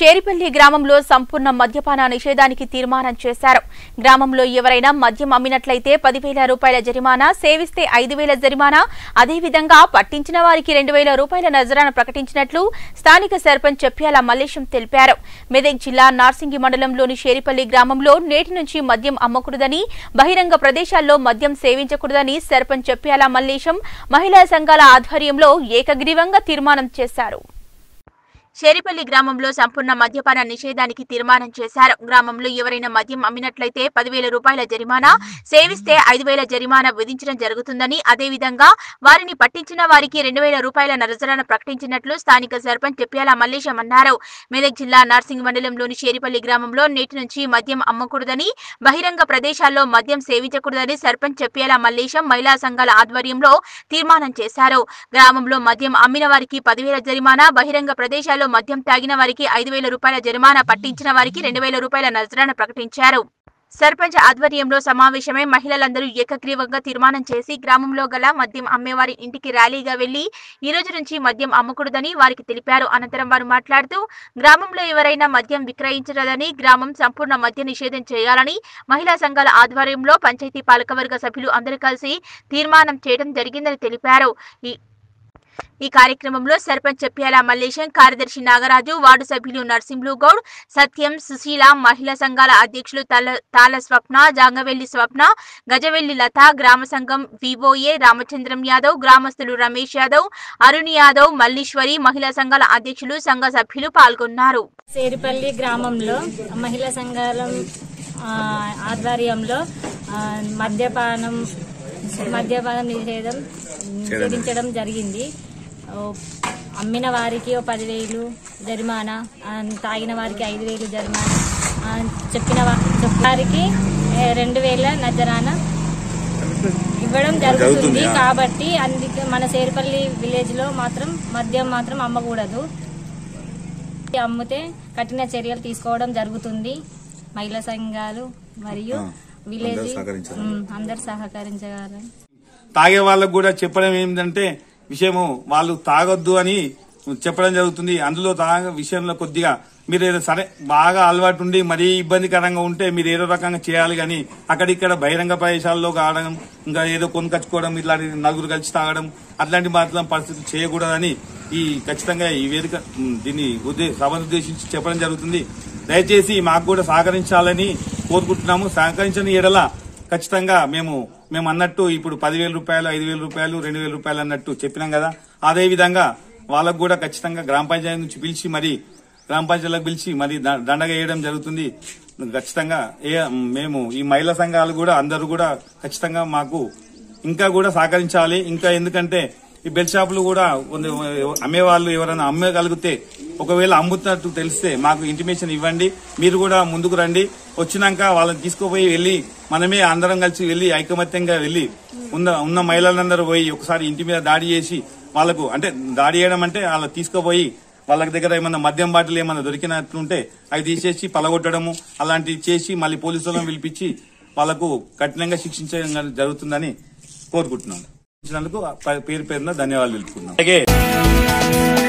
షేరిపల్లి గ్రామంలో సంపూర్ణ మద్యపాన నిషేధానికి తీర్మానం చేశారు గ్రామంలో ఎవరైనా మద్యం అమ్మినట్లయితే పదివేల రూపాయల జరిమానా సేవిస్తే ఐదు వేల జరిమానా అదేవిధంగా పట్టించిన వారికి రెండు వేల రూపాయల నజరాన ప్రకటించినట్లు స్థానిక సర్పంచ్ చెప్ప్యాల మల్లేశం తెలిపారు మెదక్ జిల్లా నార్సింగి మండలంలోని షేరిపల్లి గ్రామంలో నేటి నుంచి మద్యం అమ్మకూడదని బహిరంగ ప్రదేశాల్లో మద్యం సేవించకూడదని సర్పంచ్ చెప్ప్యాల మల్లేశం మహిళా సంఘాల ఆధ్వర్యంలో ఏకగ్రీవంగా తీర్మానం చేశారు షేరిపల్లి గ్రామంలో సంపూర్ణ మద్యపాన నిషేధానికి తీర్మానం చేశారు గ్రామంలో ఎవరైనా మద్యం అమ్మినట్లయితే పదివేల రూపాయల జరిమానా సేవిస్తే ఐదు వేల జరిమానా విధించడం జరుగుతుందని అదేవిధంగా వారిని పట్టించిన వారికి రెండు వేల రూపాయల నజరాన ప్రకటించినట్లు స్థానిక సర్పంచ్ చెప్పాల మల్లేశం అన్నారు మెదక్ జిల్లా నార్సింగ్ మండలంలోని షేరిపల్లి గ్రామంలో నేటి నుంచి మద్యం అమ్మకూడదని బహిరంగ ప్రదేశాల్లో మద్యం సేవించకూడదని సర్పంచ్ చెప్పేలా మల్లేశం మహిళా సంఘాల ఆధ్వర్యంలో తీర్మానం చేశారు గ్రామంలో మద్యం అమ్మిన వారికి పదివేల జరిమానా బహిరంగ ప్రదేశాల్లో మద్యం తాగిన వారికి ఐదు వేల రూపాయల జరిమానా పట్టించిన వారికి రెండు వేల రూపాయల నజరాన ప్రకటించారు సర్పంచ్ ఆధ్వర్యంలో సమావేశమై మహిళలందరూ ఏకగ్రీవంగా తీర్మానం చేసి గ్రామంలో గల మద్యం అమ్మేవారి ఇంటికి ర్యాలీగా వెళ్లి ఈ రోజు నుంచి మద్యం అమ్మకూడదని వారికి తెలిపారు అనంతరం వారు మాట్లాడుతూ గ్రామంలో ఎవరైనా మద్యం విక్రయించరాదని గ్రామం సంపూర్ణ మద్య నిషేధం చేయాలని మహిళా సంఘాల ఆధ్వర్యంలో పంచాయతీ పాలకవర్గ సభ్యులు అందరూ కలిసి తీర్మానం చేయడం జరిగిందని తెలిపారు ఈ ఈ కార్యక్రమంలో సర్పంచ్ చెప్పేల మల్లేశం కార్యదర్శి నాగరాజు వార్డు సభ్యులు నర్సింహులు గౌడ్ సత్యం సుశీల మహిళా సంఘాల అధ్యక్షులు తాల తాల స్వప్న జాంగవెల్లి స్వప్న గజవెల్లి లత గ్రామ సంఘం వివోఏ రామచంద్రం యాదవ్ గ్రామస్తులు రమేష్ యాదవ్ అరుణ్ యాదవ్ మల్లీశ్వరి మహిళా సంఘాల అధ్యక్షులు సంఘ సభ్యులు పాల్గొన్నారు సేరిపల్లి గ్రామంలో మహిళా సంఘాల ఆ, ఆధ్వర్యంలో ఆ, మద్యపానం మద్యపానం నిషేధం నిషేధించడం జరిగింది ఓ, అమ్మిన వారికి ఓ పదివేలు జరిమానా ఆ, తాగిన వారికి ఐదు వేలు జరిమానా ఆ, చెప్పిన వా- చెప్పిన వారికి ఏ, రెండు వేల నజరానా ఇవ్వడం జరుగుతుంది కాబట్టి అందుకే మన సేరిపల్లి విలేజ్ లో మాత్రం మద్యం మాత్రం అమ్మకూడదు అమ్మితే కఠిన చర్యలు తీసుకోవడం జరుగుతుంది మహిళా సంఘాలు మరియు విలేజ్ ఉమ్, అందరు సహకరించగలరు తాగే వాళ్ళకు కూడా చెప్పడం ఏంటంటే విషయము వాళ్ళు తాగొద్దు అని చెప్పడం జరుగుతుంది అందులో తాగ విషయంలో కొద్దిగా మీరు ఏదో సరే బాగా అలవాటు ఉండి మరీ ఇబ్బందికరంగా ఉంటే మీరు ఏదో రకంగా చేయాలి కానీ అక్కడిక్కడ బహిరంగ ప్రదేశాల్లో కావడం ఇంకా ఏదో కొనుకొచ్చుకోవడం ఇట్లాంటి నలుగురు కలిసి తాగడం అట్లాంటి మాత్రం పరిస్థితులు చేయకూడదని ఈ ఖచ్చితంగా ఈ వేదిక ఉమ్, దీన్ని ఉద్దే- సభను ఉద్దేశించి చెప్పడం జరుగుతుంది దయచేసి మాకు కూడా సహకరించాలని కోరుకుంటున్నాము సహకరించని ఎడల ఖచ్చితంగా మేము మేము అన్నట్టు ఇప్పుడు పదివేల రూపాయలు ఐదు వేల రూపాయలు రెండు వేల రూపాయలు అన్నట్టు చెప్పినాం కదా అదే విధంగా వాళ్ళకు కూడా ఖచ్చితంగా గ్రామ పంచాయతీ నుంచి పిలిచి మరి గ్రామ పంచాయతీలకు పిలిచి మరి ద- దండగ వేయడం జరుగుతుంది ఖచ్చితంగా ఏ- మేము ఈ మహిళా సంఘాలు కూడా అందరూ కూడా ఖచ్చితంగా మాకు ఇంకా కూడా సహకరించాలి ఇంకా ఎందుకంటే ఈ బెల్ షాపులు కూడా కొంత- అమ్మేవాళ్ళు ఎవరైనా అమ్మగలిగితే ఒకవేళ అమ్ముతున్నట్టు తెలిస్తే మాకు ఇంటిమేషన్ ఇవ్వండి మీరు కూడా ముందుకు రండి వచ్చినాక వాళ్ళని తీసుకుపోయి వెళ్ళి మనమే అందరం కలిసి వెళ్ళి ఐకమత్యంగా వెళ్ళి ఉన్న ఉన్న మహిళలందరూ పోయి ఒకసారి ఇంటి మీద దాడి చేసి వాళ్ళకు అంటే దాడి చేయడం అంటే వాళ్ళ తీసుకుపోయి వాళ్ళ దగ్గర ఏమన్నా మద్యం బాటిల్ ఏమన్నా దొరికినట్లుంటే అవి తీసేసి పలగొట్టడము అలాంటివి చేసి మళ్ళీ పోలీసులను పిలిపించి వాళ్ళకు కఠినంగా శిక్షించడం జరుగుతుందని కోరుకుంటున్నాను ఇచ్చినందుకు పేరు పేరున ధన్యవాదాలు తెలుపుకున్నాను అలాగే